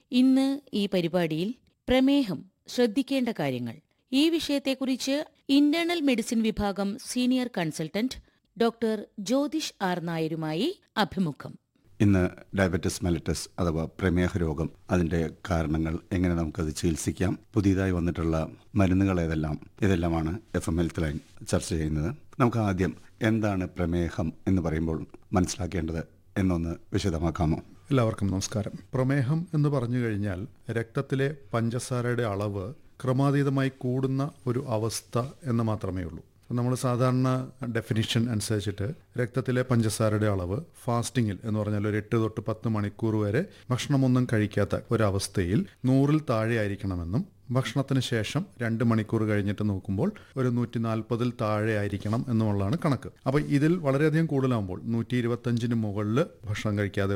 ഇന്ന് ഈ പരിപാടിയിൽ പ്രമേഹം ശ്രദ്ധിക്കേണ്ട കാര്യങ്ങൾ ഈ വിഷയത്തെക്കുറിച്ച് ഇന്റേണൽ മെഡിസിൻ വിഭാഗം senior consultant doctor Jyothish R നായരുമായി അഭിമുഖം ഇന്ന് ഡയബറ്റിസ് മെലിറ്റസ് അഥവാ പ്രമേഹ രോഗം അതിന്റെ കാരണങ്ങൾ എങ്ങനെ നമുക്കത് ചികിത്സിക്കാം പുതിയതായി വന്നിട്ടുള്ള മരുന്നുകൾ ഏതെല്ലാം ഇതെല്ലാമാണ് എഫ് എം ഹെൽത്ത് ലൈൻ ചർച്ച ചെയ്യുന്നത് നമുക്ക് ആദ്യം എന്താണ് പ്രമേഹം എന്ന് പറയുമ്പോൾ മനസ്സിലാക്കേണ്ടത് എന്നൊന്ന് വിശദമാക്കാമോ എല്ലാവർക്കും നമസ്കാരം പ്രമേഹം എന്ന് പറഞ്ഞു കഴിഞ്ഞാൽ രക്തത്തിലെ പഞ്ചസാരയുടെ അളവ് ക്രമാതീതമായി കൂടുന്ന ഒരു അവസ്ഥ എന്ന് മാത്രമേ ഉള്ളൂ നമ്മൾ സാധാരണ ഡെഫിനിഷൻ അനുസരിച്ചിട്ട് രക്തത്തിലെ പഞ്ചസാരയുടെ അളവ് ഫാസ്റ്റിങ്ങിൽ എന്ന് പറഞ്ഞാൽ ഒരു എട്ട് തൊട്ട് പത്ത് മണിക്കൂർ വരെ ഭക്ഷണമൊന്നും കഴിക്കാത്ത ഒരവസ്ഥയിൽ നൂറിൽ താഴെ ആയിരിക്കണമെന്നും ഭക്ഷണത്തിന് ശേഷം രണ്ട് മണിക്കൂർ കഴിഞ്ഞിട്ട് നോക്കുമ്പോൾ ഒരു നൂറ്റി നാൽപ്പതിൽ താഴെ ആയിരിക്കണം എന്നുള്ളതാണ് കണക്ക് അപ്പോൾ ഇതിൽ വളരെയധികം കൂടുതലാകുമ്പോൾ നൂറ്റി ഇരുപത്തഞ്ചിന് മുകളിൽ ഭക്ഷണം കഴിക്കാതെ